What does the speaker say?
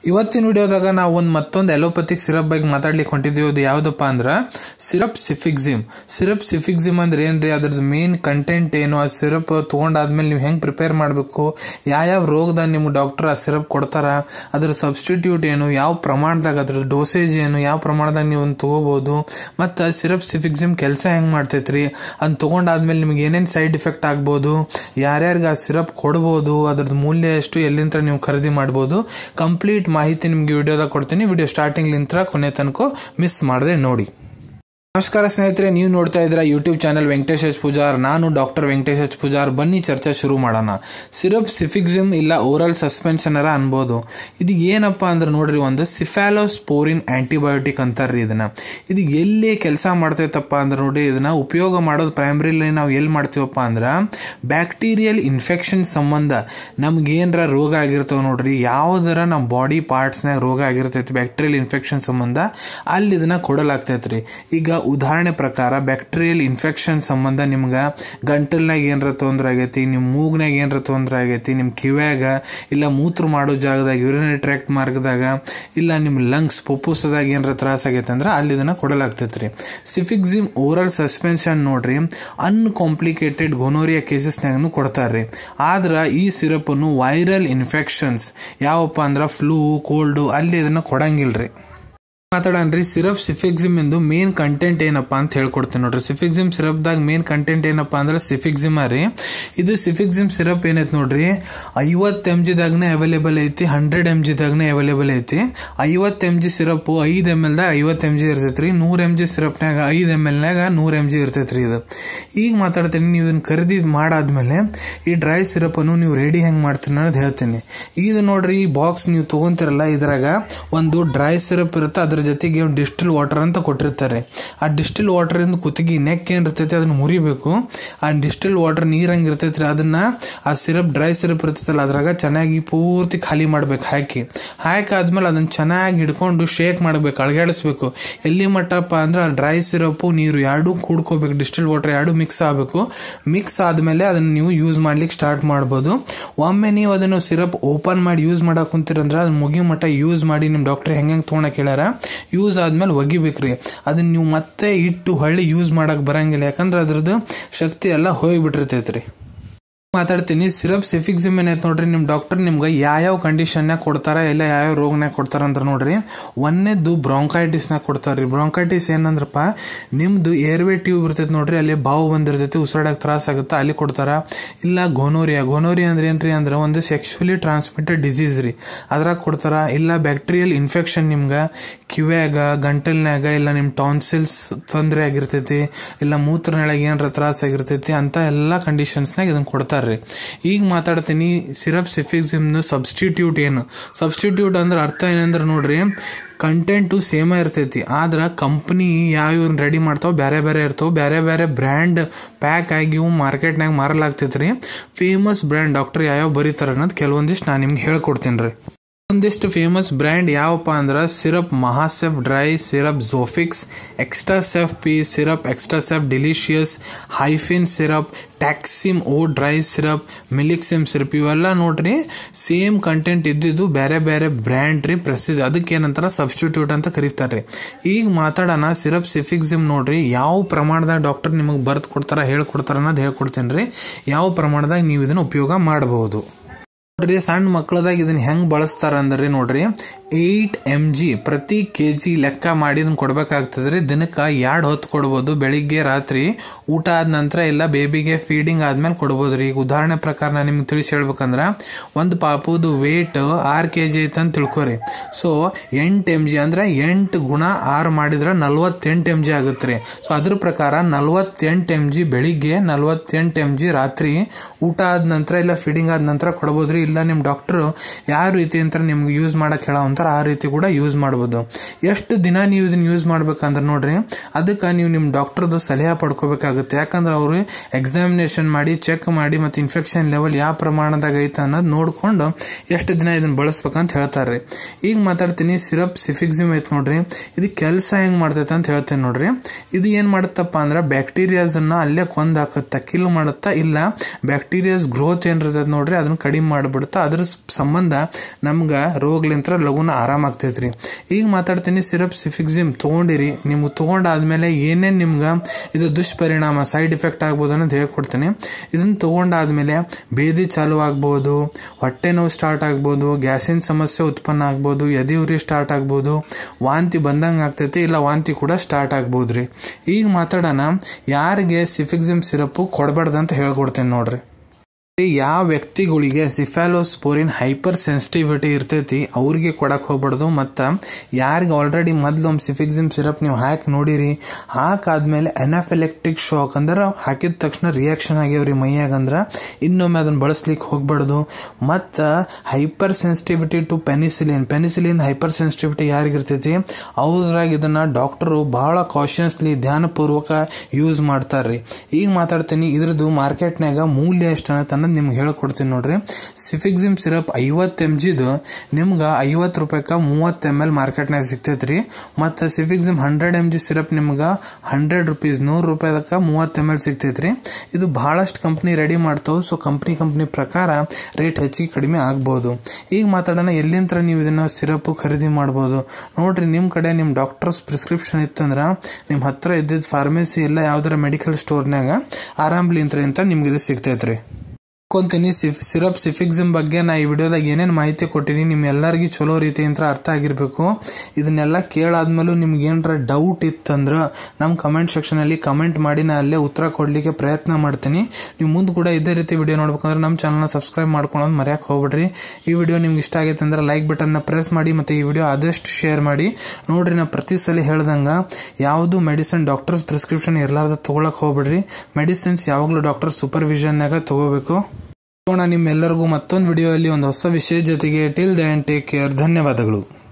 ಇವತ್ತಿನ ವಿಡಿಯೋದಾಗ ನಾವು ಒಂದು ಮತ್ತೊಂದು ಎಲೋಪತಿಕ್ ಸಿರಪ್ ಬಗ್ಗೆ ಮಾತಾಡ್ಲಿಕ್ಕೆ ಹೊಂಟಿದ್ದೀವಿ ಅದು ಯಾವುದಪ್ಪ ಅಂದ್ರೆ ಸಿರಪ್ ಸಿಫಿಕ್ಸಿಮ್ ಸಿರಪ್ ಸಿಫಿಕ್ಸಿಮ್ ಅಂದ್ರೆ ಏನ್ರಿ ಅದ್ರದ್ದು ಮೇನ್ ಕಂಟೆಂಟ್ ಏನು ಆ ಸಿರಪ್ ತೊಗೊಂಡಾದ್ಮೇಲೆ ನೀವು ಹೆಂಗೆ ಪ್ರಿಪೇರ್ ಮಾಡಬೇಕು ಯಾವ ರೋಗದಾಗ ನಿಮ್ಗೆ ಡಾಕ್ಟರ್ ಆ ಸಿರಪ್ ಕೊಡ್ತಾರ ಅದ್ರ ಸಬ್ಸ್ಟಿಟ್ಯೂಟ್ ಏನು ಯಾವ ಪ್ರಮಾಣದಾಗ ಅದ್ರ ಡೋಸೇಜ್ ಏನು ಯಾವ ಪ್ರಮಾಣದಾಗ ನೀವು ಅದನ್ನ ತಗೋಬಹುದು ಮತ್ತು ಸಿರಪ್ ಸಿಫಿಕ್ಸಿಮ್ ಕೆಲಸ ಹೆಂಗೆ ಮಾಡ್ತೈತ್ರಿ ಅದನ್ನ ತೊಗೊಂಡಾದ್ಮೇಲೆ ನಿಮ್ಗೆ ಏನೇನು ಸೈಡ್ ಇಫೆಕ್ಟ್ ಆಗ್ಬೋದು ಯಾರ್ಯಾರಿಗೆ ಆ ಸಿರಪ್ ಕೊಡ್ಬೋದು ಅದ್ರದ್ದು ಮೂಲ್ಯ ಎಷ್ಟು ಎಲ್ಲಿಂದ ನೀವು ಖರೀದಿ ಮಾಡ್ಬೋದು ಕಂಪ್ಲೀಟ್ ಮಾಹಿತಿ ನಿಮ್ಗೆ ವಿಡಿಯೋದಾಗ ಕೊಡ್ತೀನಿ ವಿಡಿಯೋ ಸ್ಟಾರ್ಟಿಂಗ್ ಲಿಂತ್ರ ಕೊನೆ ತನಕ ಮಿಸ್ ಮಾಡದೆ ನೋಡಿ ನಮಸ್ಕಾರ ಸ್ನೇಹಿತರೆ ನೀವು ನೋಡ್ತಾ ಇದ್ದೀರಾ YouTube channel Venkatesh H Pujar ನಾನು ಡಾಕ್ಟರ್ ವೆಂಕಟೇಶ್ ಎಚ್ ಪೂಜಾರ್ ಬನ್ನಿ ಚರ್ಚೆ ಶುರು ಮಾಡೋಣ ಸಿರಪ್ ಸಿಫಿಕ್ಸಿಮ್ ಇಲ್ಲ ಓರಲ್ ಸಸ್ಪೆನ್ಷನರ ಅನ್ಬೋದು ಇದು ಏನಪ್ಪ ಅಂದ್ರೆ ನೋಡ್ರಿ ಒಂದು ಸಿಫ್ಯಾಲೋಸ್ಪೋರಿನ್ ಆಂಟಿಬಯೋಟಿಕ್ ಅಂತಾರ್ರಿ ಇದನ್ನ ಇದು ಎಲ್ಲಿ ಕೆಲಸ ಮಾಡ್ತೈತಪ್ಪ ಅಂದ್ರೆ ನೋಡ್ರಿ ಇದನ್ನ ಉಪಯೋಗ ಮಾಡೋದು ಪ್ರೈಮರಿಲಿ ನಾವು ಎಲ್ಲಿ ಮಾಡ್ತೀವಪ್ಪ ಅಂದ್ರೆ ಬ್ಯಾಕ್ಟೀರಿಯಲ್ ಇನ್ಫೆಕ್ಷನ್ ಸಂಬಂಧ ನಮ್ಗೆ ಏನರ ರೋಗ ಆಗಿರ್ತಾವ ನೋಡ್ರಿ ಯಾವ್ದರ ನಮ್ಮ ಬಾಡಿ ಪಾರ್ಟ್ಸ್ನಾಗ ರೋಗ ಆಗಿರ್ತೈತಿ ಬ್ಯಾಕ್ಟೀರಿಯಲ್ ಇನ್ಫೆಕ್ಷನ್ ಸಂಬಂಧ ಅಲ್ಲಿ ಇದನ್ನ ಕೊಡಲಾಗ್ತೈತ್ರಿ ಈಗ ಉದಾಹರಣೆ ಪ್ರಕಾರ ಬ್ಯಾಕ್ಟೀರಿಯಲ್ ಇನ್ಫೆಕ್ಷನ್ ಸಂಬಂಧ ನಿಮ್ಗೆ ಗಂಟಲ್ನಾಗ ಏನರ ತೊಂದರೆ ಆಗೈತಿ ನಿಮ್ಮ ಮೂಗ್ನಾಗ ಏನರ ತೊಂದರೆ ಆಗೈತಿ ನಿಮ್ಮ ಕಿವ್ಯಾಗ ಇಲ್ಲ ಮೂತ್ರ ಮಾಡೋ ಜಾಗದಾಗ ಯೂರಿನರಿ ಟ್ರ್ಯಾಕ್ಟ್ ಮಾರ್ಗದಾಗ ಇಲ್ಲ ನಿಮ್ಮ ಲಂಗ್ಸ್ ಪುಪ್ಪುಸದಾಗ ಏನರ ತ್ರಾಸ ಆಗೈತೆ ಅಂದ್ರೆ ಅಲ್ಲಿ ಇದನ್ನ ಕೊಡಲಾಗ್ತೈತ್ರಿ ಸಿಫಿಕ್ಸಿಮ್ ಓರಲ್ ಸಸ್ಪೆನ್ಷನ್ ನೋಡ್ರಿ ಅನ್ಕಾಂಪ್ಲಿಕೇಟೆಡ್ ಗೊನೋರಿಯಾ ಕೇಸಸ್ನಾಗೂ ಕೊಡ್ತಾರ್ರಿ ಆದ್ರೆ ಈ ಸಿರಪನ್ನು ವೈರಲ್ ಇನ್ಫೆಕ್ಷನ್ಸ್ ಯಾವಪ್ಪ ಅಂದ್ರೆ ಫ್ಲೂ ಕೋಲ್ಡು ಅಲ್ಲಿ ಇದನ್ನ ಕೊಡಂಗಿಲ್ರಿ ಮಾತಾಡನ್ರಿ ಸಿರಪ್ ಸಿಫಿಕ್ಸಿಮ್ ಎಂದು ಮೇನ್ ಕಂಟೆಂಟ್ ಏನಪ್ಪಾ ಅಂತ ಹೇಳ್ಕೊಡ್ತೀನಿ ನೋಡ್ರಿ ಸಿಫಿಕ್ಸಿಮ್ ಸಿರಪ್ದಾಗ ಮೇನ್ ಕಂಟೆಂಟ್ ಏನಪ್ಪಾ ಅಂದ್ರೆ ಸಿಫಿಕ್ಸಿಮ್ ರೀ ಇದು ಸಿಫಿಕ್ಸಿಮ್ ಸಿರಪ್ ಏನೈತಿ ನೋಡ್ರಿ ಐವತ್ತು ಎಮ್ ಜಿದಾಗನೇ ಅವೈಲೇಬಲ್ ಐತಿ ಹಂಡ್ರೆಡ್ ಎಮ್ ಜಿದಾಗನೇ ಅವೈಲೇಬಲ್ ಐತಿ ಐವತ್ತು ಎಮ್ ಜಿ ಸಿರಪ್ ಐದು ಎಮ್ ಎಲ್ದಾಗ ಐವತ್ತು ಎಮ್ ಜಿ ಇರ್ತೈತ್ರಿ ನೂರು ಎಮ್ ಜಿ ಸಿರಪ್ನಾಗ ಐದು ಎಮ್ ಎಲ್ನಾಗ ನೂರು ಎಮ್ ಜಿ ಇರ್ತೈತ್ರಿ ಇದು ಈಗ ಮಾತಾಡ್ತೀನಿ ನೀವು ಇದನ್ನ ಖರೀದಿ ಮಾಡಾದ್ಮೇಲೆ ಈ ಡ್ರೈ ಸಿರಪ್ ಅನ್ನು ನೀವು ರೆಡಿ ಹೆಂಗ್ ಮಾಡ್ತೀರಿ ಅನ್ನೋದು ಹೇಳ್ತೀನಿ ಇದು ನೋಡ್ರಿ ಈ ಬಾಕ್ಸ್ ನೀವು ತಗೊಂತಿರಲ್ಲ ಇದ್ರಾಗ ಒಂದು ಡ್ರೈ ಸಿರಪ್ ಇರುತ್ತೆ ಅದ್ರ ಜೊತೆಗೆ ಒಂದು ಡಿಸ್ಟಿಲ್ ವಾಟರ್ ಅಂತ ಕೊಟ್ಟಿರ್ತಾರೆ ಆ ಡಿಸ್ಟಿಲ್ ವಾಟರ್ ಇಂದ ಕುತ್ತಿಗೆ ನೆಕ್ ಏನ್ ಇರ್ತೈತಿ ಅದನ್ನ ಮುರಿಬೇಕು ಆ ಡಿಸ್ಟಿಲ್ ವಾಟರ್ ನೀರ್ ಹಂಗೆ ಇರ್ತೈತ್ರಿ ಅದನ್ನ ಆ ಸಿರಪ್ ಡ್ರೈ ಸಿರಪ್ ಇರ್ತೈತಲ್ಲ ಅದ್ರಾಗ ಚೆನ್ನಾಗಿ ಪೂರ್ತಿ ಖಾಲಿ ಮಾಡ್ಬೇಕು ಹಾಕಿ ಹಾಕಾದ್ಮೇಲೆ ಅದನ್ನ ಚೆನ್ನಾಗಿ ಹಿಡ್ಕೊಂಡು ಶೇಕ್ ಮಾಡ್ಬೇಕು ಅಳಗಾಡಿಸ್ಬೇಕು ಎಲ್ಲಿ ಮಟ್ಟಪ್ಪ ಅಂದ್ರೆ ಆ ಡ್ರೈ ಸಿರಪ್ ನೀರು ಎರಡೂ ಕೂಡ್ಕೋಬೇಕು ಡಿಸ್ಟಿಲ್ ವಾಟರ್ ಎರಡು ಮಿಕ್ಸ್ ಆಗಬೇಕು ಮಿಕ್ಸ್ ಆದ್ಮೇಲೆ ಅದನ್ನ ನೀವು ಯೂಸ್ ಮಾಡ್ಲಿಕ್ಕೆ ಸ್ಟಾರ್ಟ್ ಮಾಡ್ಬೋದು ಒಮ್ಮೆ ನೀವು ಅದನ್ನು ಸಿರಪ್ ಓಪನ್ ಮಾಡಿ ಯೂಸ್ ಮಾಡಕ್ ಕುಂತೀರಂದ್ರೆ ಅದನ್ನ ಮುಗಿ ಮಟ್ಟ ಯೂಸ್ ಮಾಡಿ ನಿಮ್ಮ ಡಾಕ್ಟರ್ ಹೆಂಗೆ ತೊಗೊಳಕ್ ಹೇಳ್ಯಾರ ಯೂಸ್ ಆದ್ಮೇಲೆ ಒಗಿಬೇಕ್ರಿ ಅದನ್ನ ನೀವು ಮತ್ತೆ ಇಟ್ಟು ಹೊಳ್ಳಿ ಯೂಸ್ ಮಾಡಕ್ ಬರಂಗಿಲ್ಲ ಯಾಕಂದ್ರೆ ಅದ್ರದ್ದು ಶಕ್ತಿ ಎಲ್ಲ ಹೋಗ್ಬಿಟ್ಟಿರ್ತೈತ್ರಿ ಮಾತಾಡ್ತೀನಿ ಸಿರಪ್ ಸಿಫಿಕ್ಸಿಮ್ ಏನೈತೆ ನೋಡ್ರಿ ನಿಮ್ಮ ಡಾಕ್ಟರ್ ನಿಮ್ಗೆ ಯಾವ್ಯಾವ ಕಂಡೀಷನ್ನಾಗ ಕೊಡ್ತಾರ ಇಲ್ಲ ಯಾವ್ಯಾವ ರೋಗನಾಗ ಕೊಡ್ತಾರ ಅಂತ ನೋಡ್ರಿ ಒಂದೇದ್ದು ಬ್ರಾಂಕೈಟಿಸ್ನಾಗ ಕೊಡ್ತಾರ್ರಿ ಬ್ರಾಂಕೈಟಿಸ್ ಏನಂದ್ರಪ್ಪ ನಿಮ್ದು ಏರ್ವೇ ಟ್ಯೂಬ್ ಇರ್ತೈತೆ ನೋಡ್ರಿ ಅಲ್ಲಿ ಬಾವು ಬಂದಿರ್ತೈತಿ ಉಸಿರಾಡಕ್ಕೆ ತ್ರಾಸ ಆಗುತ್ತೆ ಅಲ್ಲಿ ಕೊಡ್ತಾರ ಇಲ್ಲ ಗೋನೋರಿಯಾ ಗೋನೋರಿಯಾ ಅಂದ್ರೆ ಏನ್ರಿ ಅಂದ್ರೆ ಒಂದು ಸೆಕ್ಶುಲಿ ಟ್ರಾನ್ಸ್ಮಿಟೆಡ್ ಡಿಸೀಸ್ ರೀ ಅದ್ರಾಗ ಕೊಡ್ತಾರ ಇಲ್ಲ ಬ್ಯಾಕ್ಟೀರಿಯಲ್ ಇನ್ಫೆಕ್ಷನ್ ನಿಮ್ಗೆ ಕಿವ್ಯಾಗ ಗಂಟಲ್ನ್ಯಾಗ ಇಲ್ಲ ನಿಮ್ಮ ಟಾನ್ಸಿಲ್ಸ್ ತೊಂದರೆ ಆಗಿರ್ತೈತಿ ಇಲ್ಲ ಮೂತ್ರನೊಳಗೆ ಏನಾರ ತ್ರಾಸ ಆಗಿರ್ತೈತಿ ಅಂತ ಎಲ್ಲ ಕಂಡೀಷನ್ಸ್ನಾಗ ಇದನ್ನ ಕೊಡ್ತಾರ್ರಿ ಈಗ ಮಾತಾಡ್ತೀನಿ ಸಿರಪ್ ಸಿಫಿಕ್ಸಿಮ್ನ ಸಬ್ಸ್ಟಿಟ್ಯೂಟ್ ಏನು ಸಬ್ಸ್ಟಿಟ್ಯೂಟ್ ಅಂದ್ರೆ ಅರ್ಥ ಏನಂದ್ರೆ ನೋಡ್ರಿ ಕಂಟೆಂಟು ಸೇಮ ಇರ್ತೈತಿ ಆದ್ರೆ ಕಂಪ್ನಿ ಯಾವ ರೆಡಿ ಮಾಡ್ತಾವ ಬೇರೆ ಬೇರೆ ಇರ್ತಾವ ಬೇರೆ ಬೇರೆ ಬ್ರ್ಯಾಂಡ್ ಪ್ಯಾಕ್ ಆಗಿ ಇವು ಮಾರ್ಕೆಟ್ನಾಗ ಮಾರಲಾಗ್ತೈತಿ ರೀ ಫೇಮಸ್ ಬ್ರ್ಯಾಂಡ್ ಡಾಕ್ಟರ್ ಯಾವ್ಯಾವ ಬರೀತಾರ ಅನ್ನೋದು ಕೆಲವೊಂದಿಷ್ಟು ನಾನು ನಿಮ್ಗೆ ಹೇಳ್ಕೊಡ್ತೀನಿ ರೀ ಒಂದಿಷ್ಟು ಫೇಮಸ್ ಬ್ರ್ಯಾಂಡ್ ಯಾವಪ್ಪ ಅಂದ್ರೆ syrup Mahacef dry syrup Zofix Extracef P syrup Extracef delicious Hifen syrup Taxim O dry syrup Milixim syrup ಇವೆಲ್ಲ ನೋಡ್ರಿ ಸೇಮ್ ಕಂಟೆಂಟ್ ಇದ್ದಿದ್ದು ಬೇರೆ ಬೇರೆ ಬ್ರ್ಯಾಂಡ್ ರೀ ಪ್ರಸಿದ್ಧ ಅದಕ್ಕೆ ಏನಂತಾರ ಸಬ್ಸ್ಟಿಟ್ಯೂಟ್ ಅಂತ ಕರೀತಾರೆ ಈಗ ಮಾತಾಡೋಣ ಸಿರಪ್ ಸಿಫಿಕ್ಸಿಮ್ ನೋಡ್ರಿ ಯಾವ ಪ್ರಮಾಣದಾಗ ಡಾಕ್ಟರ್ ನಿಮಗೆ ಬರ್ದು ಕೊಡ್ತಾರ ಹೇಳ್ಕೊಡ್ತಾರ ಅನ್ನೋದು ಹೇಳ್ಕೊಡ್ತೀನಿ ರೀ ಯಾವ ಪ್ರಮಾಣದಾಗ ನೀವು ಇದನ್ನ ಉಪಯೋಗ ಮಾಡಬಹುದು ನೋಡ್ರಿ ಸಣ್ಣ ಮಕ್ಕಳದಾಗ ಇದನ್ನ ಹೆಂಗ್ ಬಳಸ್ತಾರ ಅಂದ್ರೆ ನೋಡ್ರಿ ಏಟ್ ಎಮ್ ಜಿ ಪ್ರತಿ ಕೆ ಜಿ ಲೆಕ್ಕ ಮಾಡಿ ಇದನ್ನ ಕೊಡ್ಬೇಕಾಗ್ತದ್ರಿ ದಿನಕ್ಕೆ ಎರಡು ಹೊತ್ತು ಕೊಡ್ಬೋದು ಬೆಳಿಗ್ಗೆ ರಾತ್ರಿ ಊಟ ಆದ ನಂತರ ಇಲ್ಲ ಬೇಬಿಗೆ ಫೀಡಿಂಗ್ ಆದ್ಮೇಲೆ ಕೊಡ್ಬೋದ್ರಿ ಈಗ ಉದಾಹರಣೆ ಪ್ರಕಾರ ನಾನು ನಿಮ್ಗೆ ತಿಳಿಸಿ ಹೇಳ್ಬೇಕಂದ್ರ ಒಂದು ಪಾಪುದು ವೇಟ್ ಆರು ಕೆ ಜಿ ಐತೆ ಅಂತ ತಿಳ್ಕೊರಿ ಸೊ ಎಂಟು ಎಮ್ ಜಿ ಅಂದ್ರೆ ಎಂಟು ಗುಣ ಆರು ಮಾಡಿದ್ರೆ ನಲ್ವತ್ತೆಂಟು ಎಮ್ ಜಿ ಆಗುತ್ತೆ ರೀ ಸೊ ಅದ್ರ ಪ್ರಕಾರ ನಲ್ವತ್ತೆಂಟು ಎಮ್ ಜಿ ಬೆಳಿಗ್ಗೆ ನಲ್ವತ್ತೆಂಟು ಎಮ್ ಜಿ ರಾತ್ರಿ ಊಟ ಆದ ನಂತರ ಇಲ್ಲ ಫೀಡಿಂಗ್ ಆದ ನಂತರ ಕೊಡ್ಬೋದ್ರಿ ಇಲ್ಲ ನಿಮ್ಮ ಡಾಕ್ಟರ್ ಯಾವ ರೀತಿ ಅಂತ ನಿಮ್ಗೆ ಯೂಸ್ ಮಾಡಕ್ ಹೇಳೋ ಅಂತಾರ ಆ ರೀತಿ ಕೂಡ ಯೂಸ್ ಮಾಡ್ಬೋದು ಎಷ್ಟು ದಿನ ನೀವು ಇದನ್ನ ಯೂಸ್ ಮಾಡ್ಬೇಕಂದ್ರೆ ನೋಡ್ರಿ ಅದಕ್ಕೆ ನೀವು ನಿಮ್ಮ ಡಾಕ್ಟರ್ದು ಸಲಹೆ ಪಡ್ಕೋಬೇಕಾಗುತ್ತೆ ಯಾಕಂದ್ರೆ ಅವರು ಎಕ್ಸಾಮಿನೇಷನ್ ಮಾಡಿ ಚೆಕ್ ಮಾಡಿ ಮತ್ತು ಇನ್ಫೆಕ್ಷನ್ ಲೆವೆಲ್ ಯಾವ ಪ್ರಮಾಣದಾಗ ಐತೆ ಅನ್ನೋದು ನೋಡ್ಕೊಂಡು ಎಷ್ಟು ದಿನ ಇದನ್ನ ಬಳಸ್ಬೇಕಂತ ಹೇಳ್ತಾರೆ ಈಗ ಮಾತಾಡ್ತೀನಿ ಸಿರಪ್ ಸಿಫಿಕ್ಸಿಮ್ ಐತೆ ನೋಡ್ರಿ ಇದು ಕೆಲಸ ಹೆಂಗ್ ಮಾಡ್ತೈತೆ ಅಂತ ಹೇಳ್ತೇನೆ ನೋಡ್ರಿ ಇದು ಏನ್ ಮಾಡುತ್ತಪ್ಪ ಅಂದ್ರೆ ಬ್ಯಾಕ್ಟೀರಿಯಾಸ್ ಅನ್ನ ಅಲ್ಲೇ ಕೊಂದ್ ಹಾಕುತ್ತಾ ಕಿಲ್ ಮಾಡುತ್ತಾ ಇಲ್ಲ ಬ್ಯಾಕ್ಟೀರಿಯಾಸ್ ಗ್ರೋತ್ ಏನಿರ್ತೈತೆ ನೋಡ್ರಿ ಅದನ್ನ ಕಡಿಮೆ ಮಾಡಿ ಮಾಡಿಬಿಡುತ್ತೆ ಅದ್ರ ಸಂಬಂಧ ನಮ್ಗೆ ರೋಗ್ಲಿಂತ್ರ ಲಘುನ ಆರಾಮಾಗ್ತೈತ್ರಿ ಈಗ ಮಾತಾಡ್ತೀನಿ ಸಿರಪ್ ಸಿಫಿಕ್ಸಿಮ್ ತೊಗೊಂಡಿರಿ ನಿಮ್ಗೆ ತೊಗೊಂಡಾದ್ಮೇಲೆ ಏನೇನು ನಿಮ್ಗೆ ಇದು ದುಷ್ಪರಿಣಾಮ ಸೈಡ್ ಎಫೆಕ್ಟ್ ಆಗ್ಬೋದು ಅನ್ನೋದು ಹೇಳ್ಕೊಡ್ತೀನಿ ಇದನ್ನು ತೊಗೊಂಡಾದ್ಮೇಲೆ ಬೇದಿ ಚಾಲು ಆಗ್ಬೋದು ಹೊಟ್ಟೆ ನೋವು ಸ್ಟಾರ್ಟ್ ಆಗ್ಬೋದು ಗ್ಯಾಸಿನ ಸಮಸ್ಯೆ ಉತ್ಪನ್ನ ಆಗ್ಬೋದು ಎದೆ ಉರಿ ಸ್ಟಾರ್ಟ್ ಆಗ್ಬೋದು ವಾಂತಿ ಬಂದಂಗೆ ಆಗ್ತೈತಿ ಇಲ್ಲ ವಾಂತಿ ಕೂಡ ಸ್ಟಾರ್ಟ್ ಆಗ್ಬೋದು ರೀ ಈಗ ಮಾತಾಡೋಣ ಯಾರಿಗೆ ಸಿಫಿಕ್ಸಿಮ್ ಸಿರಪ್ಪು ಕೊಡಬಾರ್ದು ಅಂತ ಹೇಳ್ಕೊಡ್ತೇನೆ ನೋಡ್ರಿ ಯಾವ ವ್ಯಕ್ತಿಗಳಿಗೆ ಸಿಫಾಲೋಸ್ಪೋರಿನ್ ಹೈಪರ್ ಸೆನ್ಸಿಟಿವಿಟಿ ಇರ್ತೈತಿ ಅವ್ರಿಗೆ ಕೊಡಕ್ ಹೋಗ್ಬಾರ್ದು ಮತ್ತು ಯಾರಿಗೆ ಆಲ್ರೆಡಿ ಮೊದ್ಲು ಒಂದು ಸಿಫಿಕ್ಸಿಮ್ ಸಿರಪ್ ನೀವು ಹಾಕಿ ನೋಡಿರಿ ಹಾಕಾದ್ಮೇಲೆ ಎನಾಫೆಲೆಕ್ಟಿಕ್ ಶಾಕ್ ಅಂದ್ರೆ ಹಾಕಿದ ತಕ್ಷಣ ರಿಯಾಕ್ಷನ್ ಆಗ್ಯಾವ್ರಿ ಮೈಯಾಗ ಅಂದ್ರೆ ಇನ್ನೊಮ್ಮೆ ಅದನ್ನ ಬಳಸ್ಲಿಕ್ಕೆ ಹೋಗ್ಬಾರ್ದು ಮತ್ತು hypersensitivity to penicillin penicillin hypersensitivity ಯಾರಿಗೆ ಇರ್ತೈತಿ ಅವ್ರಾಗ ಇದನ್ನ ಡಾಕ್ಟರು ಬಹಳ ಕಾಶಿಯಸ್ಲಿ ಧ್ಯಾನಪೂರ್ವಕ ಯೂಸ್ ಮಾಡ್ತಾರ್ರಿ ಈಗ ಮಾತಾಡ್ತೀನಿ ಇದ್ರದ್ದು ಮಾರ್ಕೆಟ್ನಾಗ ಮೂಲ್ಯ ಎಷ್ಟು ಅನ್ನೋದು ನಿಮ್ಗೆ ಹೇಳ್ಕೊಡ್ತೀನಿ ನೋಡ್ರಿ ಸಿಫಿಕ್ಸಿಮ್ ಸಿರಪ್ ಐವತ್ತು ಎಮ್ ಜಿದು ನಿಮ್ಗೆ ಐವತ್ತು ರೂಪಾಯಿಗೆ ಮೂವತ್ತು ಎಮ್ ಎಲ್ ಮಾರ್ಕೆಟ್ನಾಗ ಸಿಗ್ತೈತ್ರಿ ಮತ್ತು cefixime hundred M G syrup ನಿಮ್ಗೆ ಹಂಡ್ರೆಡ್ ರುಪೀಸ್ ನೂರು ರೂಪಾಯಿದಕ್ಕೆ ಮೂವತ್ತು ಎಮ್ ಎಲ್ ಸಿಗ್ತೈತ್ರಿ ಇದು ಬಹಳಷ್ಟು ಕಂಪ್ನಿ ರೆಡಿ ಮಾಡ್ತಾವೆ ಸೊ ಕಂಪ್ನಿ ಕಂಪ್ನಿ ಪ್ರಕಾರ ರೇಟ್ ಹೆಚ್ಚಿಗೆ ಕಡಿಮೆ ಆಗ್ಬೋದು ಈಗ ಮಾತಾಡೋಣ ಎಲ್ಲಿಂದ ನೀವು ಇದನ್ನ ಸಿರಪ್ ಖರೀದಿ ಮಾಡ್ಬೋದು ನೋಡ್ರಿ ನಿಮ್ಮ ಕಡೆ ನಿಮ್ಮ ಡಾಕ್ಟರ್ಸ್ ಪ್ರಿಸ್ಕ್ರಿಪ್ಷನ್ ಇತ್ತಂದ್ರೆ ನಿಮ್ಮ ಹತ್ರ ಇದ್ದಿದ್ದ ಫಾರ್ಮಸಿ ಇಲ್ಲ ಯಾವ್ದಾರ ಮೆಡಿಕಲ್ ಸ್ಟೋರ್ನಾಗ ಆರಾಮ್ಲಿಂತ್ರ ಅಂತ ನಿಮ್ಗೆ ಇದು ಸಿಗ್ತೈತ್ರಿ ಕೊಂತೀನಿ ಸಿಫ್ ಸಿರಪ್ ಸಿಫಿಕ್ಸಿಮ್ ಬಗ್ಗೆ ನಾ ಈ ವಿಡಿಯೋದಾಗ ಏನೇನು ಮಾಹಿತಿ ಕೊಟ್ಟಿನಿ ನಿಮ್ಮ ಎಲ್ಲರಿಗೂ ಚಲೋ ರೀತಿಯಿಂದ ಅರ್ಥ ಆಗಿರಬೇಕು ಇದನ್ನೆಲ್ಲ ಕೇಳಾದ್ಮೇಲೂ ನಿಮ್ಗೆ ಏನಾರ ಡೌಟ್ ಇತ್ತಂದ್ರೆ ನಮ್ಮ ಕಮೆಂಟ್ ಸೆಕ್ಷನಲ್ಲಿ ಕಮೆಂಟ್ ಮಾಡಿ ನಾ ಅಲ್ಲೇ ಉತ್ತರ ಕೊಡಲಿಕ್ಕೆ ಪ್ರಯತ್ನ ಮಾಡ್ತೀನಿ ನೀವು ಮುಂದೆ ಕೂಡ ಇದೇ ರೀತಿ ವಿಡಿಯೋ ನೋಡ್ಬೇಕಂದ್ರೆ ನಮ್ಮ ಚಾನಲ್ನ ಸಬ್ಸ್ಕ್ರೈಬ್ ಮಾಡ್ಕೊಳ್ಳೋದು ಮರ್ಯಾಕೆ ಹೋಗ್ಬೇಡ್ರಿ ಈ ವಿಡಿಯೋ ನಿಮ್ಗೆ ಇಷ್ಟ ಆಗೈತೆ ಅಂದ್ರೆ ಲೈಕ್ ಬಟನ್ನ ಪ್ರೆಸ್ ಮಾಡಿ ಮತ್ತು ಈ ವಿಡಿಯೋ ಆದಷ್ಟು ಶೇರ್ ಮಾಡಿ ನೋಡ್ರಿ ನಾ ಪ್ರತಿ ಸಲ ಹೇಳ್ದಂಗೆ ಯಾವುದು ಮೆಡಿಸಿನ್ ಡಾಕ್ಟರ್ಸ್ ಪ್ರಿಸ್ಕ್ರಿಪ್ಷನ್ ಇರಲಾರ್ದ ತೊಗೊಳಕ್ ಹೋಗ್ಬೇಡ್ರಿ ಮೆಡಿಸಿನ್ಸ್ ಯಾವಾಗಲೂ ಡಾಕ್ಟರ್ ಸೂಪರ್ವಿಷನ್ನಾಗ ತಗೋಬೇಕು ನಿಮ್ಮೆಲ್ಲರಿಗೂ ಮತ್ತೊಂದು ವಿಡಿಯೋಯಲ್ಲಿ ಒಂದು ಹೊಸ ವಿಷಯ ಜೊತೆಗೆ ಟಿಲ್ ದೆನ್ ಟೇಕ್ ಕೇರ್ ಧನ್ಯವಾದಗಳು